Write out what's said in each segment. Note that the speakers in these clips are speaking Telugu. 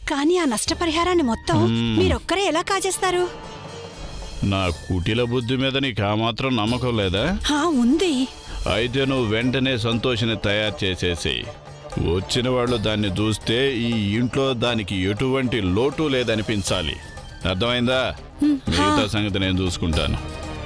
కానీ ఆ నష్టపరిహారాన్ని మొత్తం మీరొక్కరే ఎలా కాజేస్తారు నా కుటిల బుద్ధి మీద నీకు ఆ మాత్రం నమ్మకం లేదా హా ఉంది అయితే నువ్వు వెంటనే సంతోషిని తయారు చేసేసి వచ్చిన వాళ్ళు దాన్ని చూస్తే ఈ ఇంట్లో దానికి ఎటువంటి లోటు లేదనిపించాలి అర్థమైందా మిగతా సంగతి నేను చూసుకుంటాను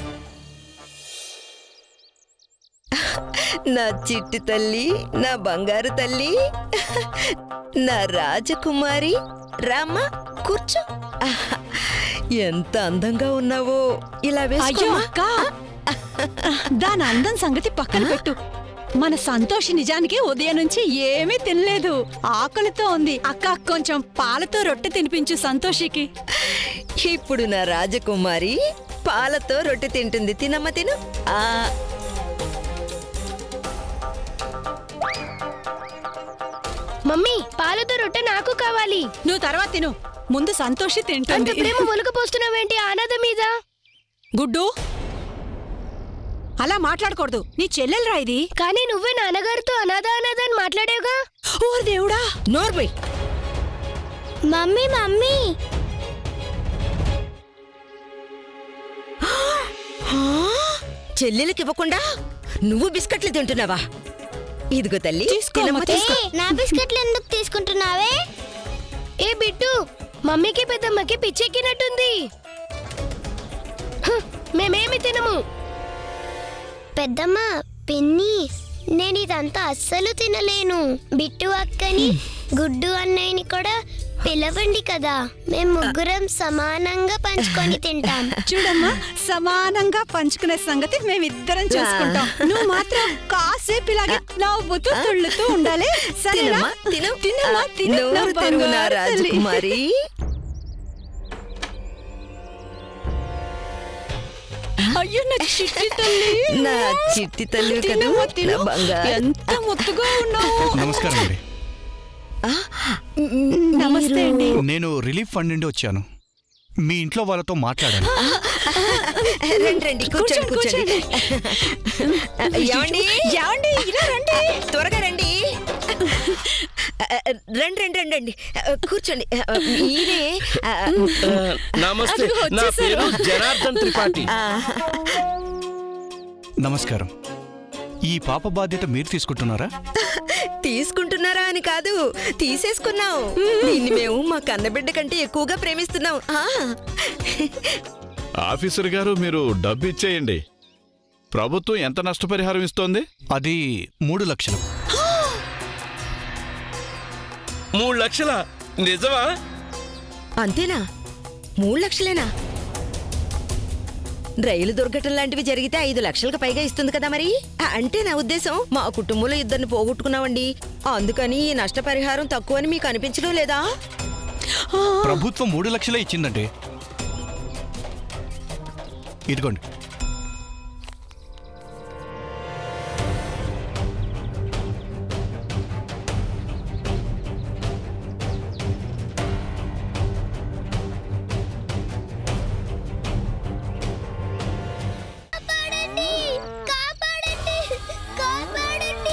నా చిట్టి తల్లి నా బంగారు తల్లి నా రాజకుమారి రామ్మా కూర్చో ఆహా, ఎంత అందంగా ఉన్నావో ఇలా అయ్యో వేసుకో అక్క దాని అందం సంగతి పక్కన పెట్టు మన సంతోషి నిజానికి ఉదయం నుంచి ఏమీ తినలేదు ఆకలితో ఉంది అక్క కొంచెం పాలతో రొట్టె తినిపించు సంతోషికి ఇప్పుడు నా రాజకుమారి పాలతో రొట్టె తింటుంది తినమ్మ తిను ఆ మమ్మీ పాలతో రొట్టె నాకు కావాలి నువ్వు తర్వాత తిను ముందు సంతోషి అంత తింటుంది ప్రేమ మొలక పోస్తున్నావేంటి ఆనాద మీద గుడ్డు అలా మాట్లాడకూడదు నీ చెల్లెలరా ఇది కానీ నువ్వే నాన్నగారితో అనాథ అనాథ అని మాట్లాడేవుగా ఓ దేవుడా నోర్మై మమ్మీ మమ్మీ చెల్లెలకి ఇవ్వకుండా నువ్వు బిస్కెట్లు తింటున్నావా ఇదిగో తల్లి తీసుకో తినమ్మా, అమ్మా, తీసుకో. నా బిస్కెట్లు ఎందుకు తీసుకుంటున్నావే ఏ బిట్టు మమ్మీకి పెద్దమ్మకి పిచ్చెక్కినట్టుంది హ్, మేమేమి తినము పెద్దమ్మ పిన్ని నేను ఇదంతా అస్సలు తినలేను బిట్టు అక్కని గుడ్డు అన్నయ్యని కూడా పిలవండి కదా మేము ముగ్గురం సమానంగా పంచుకొని తింటాం చూడమ్మా సమానంగా పంచుకునే సంగతి మేమిద్దరం చూసుకుంటాం నువ్వు మాత్రం కాసేపు ఇలాగే నవ్వుతూ తుళ్ళుతూ ఉండాలి సరేనా తినమ్మా తిను తినమ్మా తిను నా నోరు తెరువు నా బంగారు తల్లి. రాజకుమారి అయ్యో నా చిట్టి తల్లి నా చిట్టి తల్లి కదూ తినమ్మా, నా తిను. బంగారు ఎంత ముద్దుగా ఉన్నావు నమస్కారం అండి నమస్తే అండి నేను రిలీఫ్ ఫండ్ నుండి వచ్చాను మీ ఇంట్లో వాళ్ళతో మాట్లాడాను రండి రండి కూర్చోండి కూర్చోండి ఏమండి ఏమండి ఇలా రండి త్వరగా రండి రండి రండి రండి రండి కూర్చోండి మీరే నమస్తే అదిగో నా వచ్చేసారు. పేరు జనార్దన్ త్రిపాఠి నమస్కారం ఈ పాప బాధ్యత మీరు తీసుకుంటున్నారా తీసుకుంటున్నారా అని కాదు తీసేసుకున్నాం దీన్ని మేము మా కన్నబిడ్డ కంటే ఎక్కువగా ప్రేమిస్తున్నాం ఆ. ఆఫీసర్ గారు మీరు డబ్బు ఇచ్చేయండి ప్రభుత్వం ఎంత నష్టపరిహారం ఇస్తోంది అది మూడు లక్షలు మూడు లక్షల నిజమా అంతేనా మూడు లక్షలేనా రైలు దుర్ఘటన లాంటివి జరిగితే ఐదు లక్షలకు పైగా ఇస్తుంది కదా మరి ఆ, అంటే నా ఉద్దేశం మా కుటుంబంలో ఇద్దరిని పోగొట్టుకున్నామండి అందుకని ఈ నష్టపరిహారం తక్కువని మీకు అనిపించడం లేదా ప్రభుత్వం మూడు లక్షలే ఇచ్చిందండి ఇదిగోండి కాపాడండి కాపాడండి కాపాడండి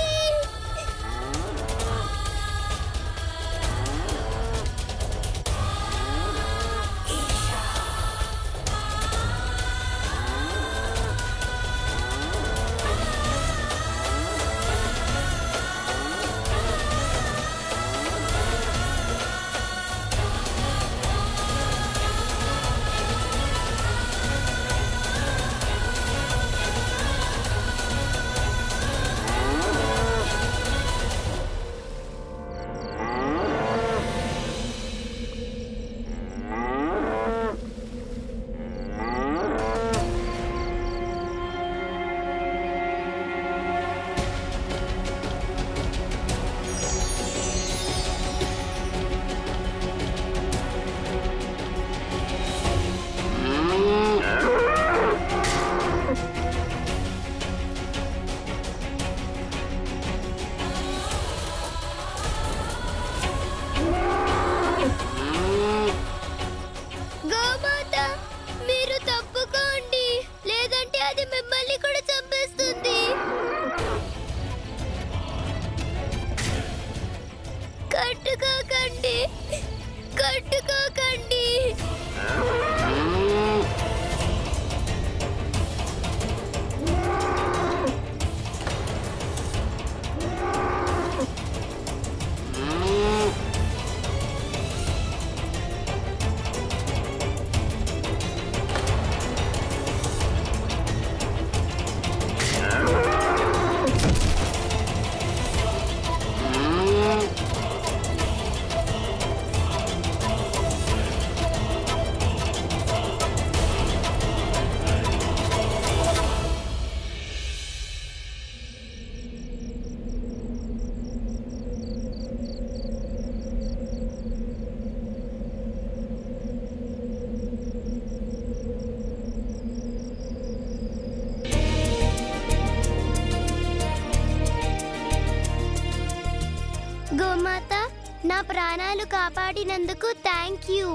ప్రాణాలు కాపాడినందుకు థ్యాంక్ యూ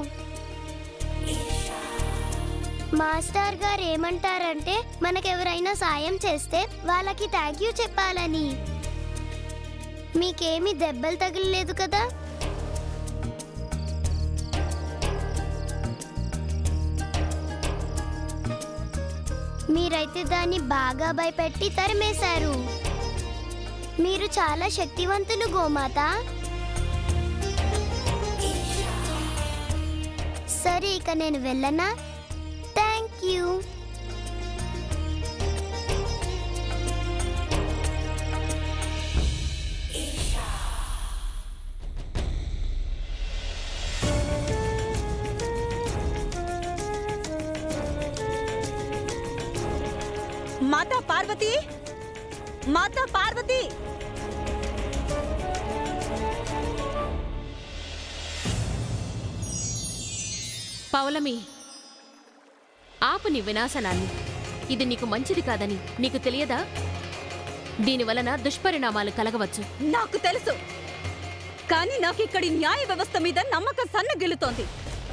మాస్టర్ గారు ఏమంటారంటే మనకెవరైనా సాయం చేస్తే వాళ్ళకి థ్యాంక్ యూ చెప్పాలని మీకేమీ దెబ్బలు తగిలలేదు కదా మీరైతే దాన్ని బాగా భయపెట్టి తరిమేశారు మీరు చాలా శక్తివంతులు గోమాత సరే ఇక నేను వెళ్ళనా థ్యాంక్ యూ మాతా పార్వతి మాతా పార్వతి పౌలమి ఆపు నీ వినాశనాన్ని ఇది నీకు మంచిది కాదని నీకు తెలియదా దీని వలన దుష్పరిణామాలు కలగవచ్చు నాకు తెలుసు కానీ నాకు ఇక్కడి న్యాయ వ్యవస్థ మీద నమ్మకం సన్నగిల్లుతోంది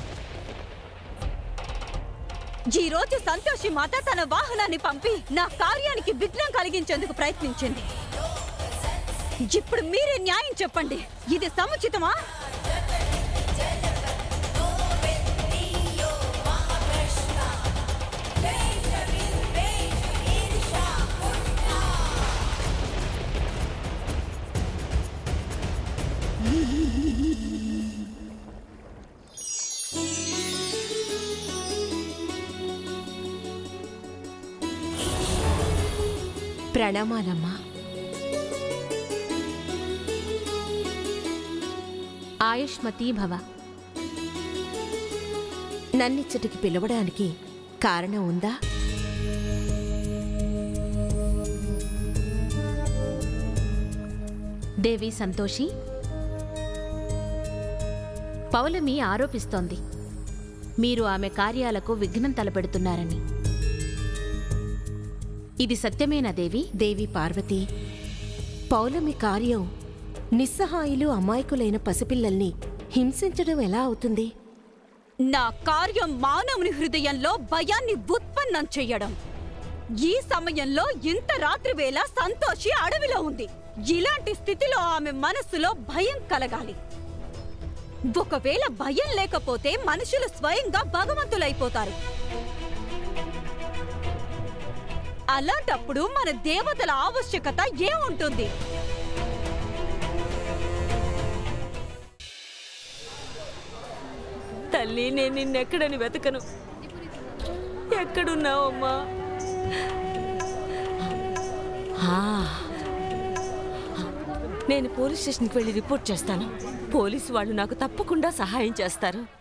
ఈ రోజు సంతోషి మాత తన వాహనాన్ని పంపి నా కార్యానికి విఘ్నం కలిగించేందుకు ప్రయత్నించింది ఇప్పుడు మీరే న్యాయం చెప్పండి ఇది సముచితమా ప్రణామాలమ్మా ఆయుష్మతీ భవ నన్నిచ్చటికి పిలవడానికి కారణం ఉందా దేవి సంతోషి పౌలమి ఆరోపిస్తోంది మీరు ఆమె కార్యాలకు విఘ్నం తలపెడుతున్నారని ఇది సత్యమేనా దేవి దేవి పార్వతి పౌలమి కార్యం నిస్సహాయులు అమాయకులైన పసిపిల్లల్ని హింసించడం ఎలా అవుతుంది నా కార్యం మానవుని హృదయంలో భయాన్ని ఉత్పన్నం చెయ్యడం ఈ సమయంలో ఇంత రాత్రి వేళ సంతోషి అడవిలో ఉంది ఇలాంటి స్థితిలో ఆమె మనస్సులో భయం కలగాలి ఒకవేళ భయం లేకపోతే మనుషులు స్వయంగా భగవంతులైపోతారు అలాంటప్పుడు మన దేవతల ఆవశ్యకత ఏముంటుంది తల్లి నేను నిన్నెక్కడని వెతకను ఎక్కడున్నావమ్మా నేను పోలీస్ స్టేషన్కి వెళ్ళి రిపోర్ట్ చేస్తాను పోలీసు వాళ్ళు నాకు తప్పకుండా సహాయం చేస్తారు